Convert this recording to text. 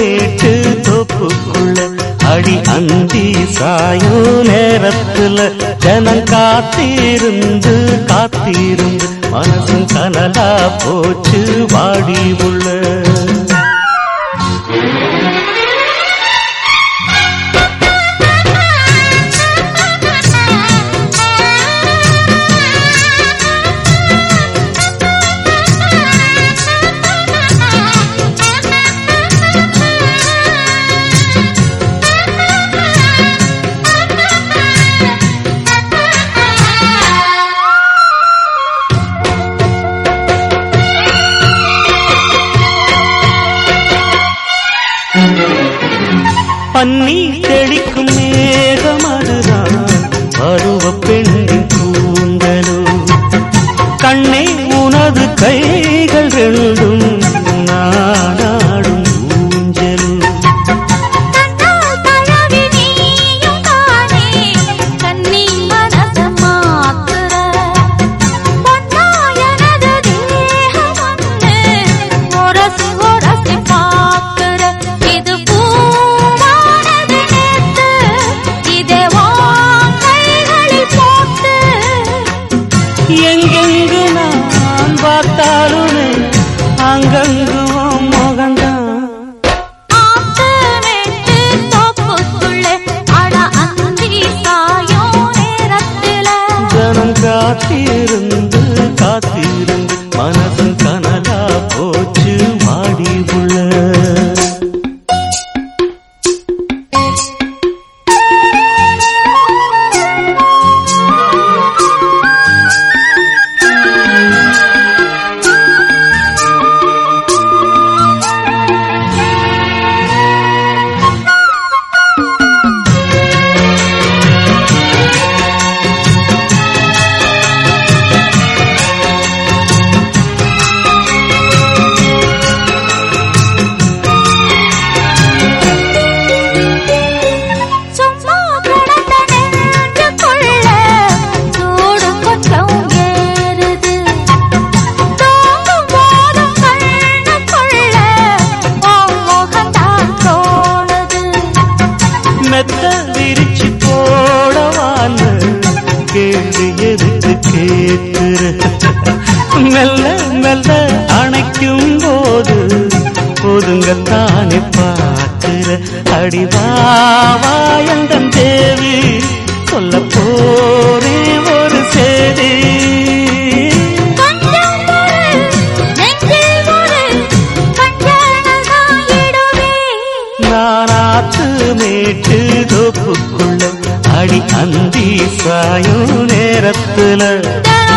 மேட்டு தோப்புக்குள்ள அடி அந்தி சாயோ நேரத்துல ஜனம் காத்திருந்து காத்திருந்து மனசும் கனலா போச்சு வாடி உள்ள பன்னி தெளிக்கும் மேகம் அதுதான் பருவ பெண்ணின் கூந்தலோ கண்ணே உனது கைகள் ரெண்டும் நாடாடும் ஊஞ்சலும் கண்ணால் தழவி நீயும் தானே கண்ணி மனச மாத்துற பொன்னா எனது தேகம் ஒன்று உரசி உரசி பார்க்கிற இது பூவானது நேத்து இதே உன் கைகளில் போட்டு எங்கெங்கு நான் பார்த்தாலுமே அங்கங்கு உன் முகம்தான் ஆத்து வெட்டு தோப்புக்குள்ளே அட அந்தி சாயும் நேரத்தில ஜனம் காத்திருந்து காத்திருந்து மனசும் கனலா போச்சு வாடி உள்ள சும்மா கிடந்த நெஞ்சுக்குள்ள சூடு கொஞ்சம் ஏறுது தூங்கும் போதும் கண்ணுக்குள்ள உன் முகம்தான் தோணுது மெத்த விரிச்சு போடவான்னு கேள்வி எதுக்கு கேட்கிற மெல்ல மெல்ல அணைக்கும் போது ஒதுங்கத்தானே பார்க்கிற அடிவாவாயந்தன் தேவி சொல்ல போரே ஒரு செய்தி கொஞ்சம் பொறு, நெஞ்சில் ஒரு கஞ்சனதான் இடுவேன். நானாத்து மேட்டு தோப்புக்குள்ள அடி அந்தி சாயும் நேரத்துல தன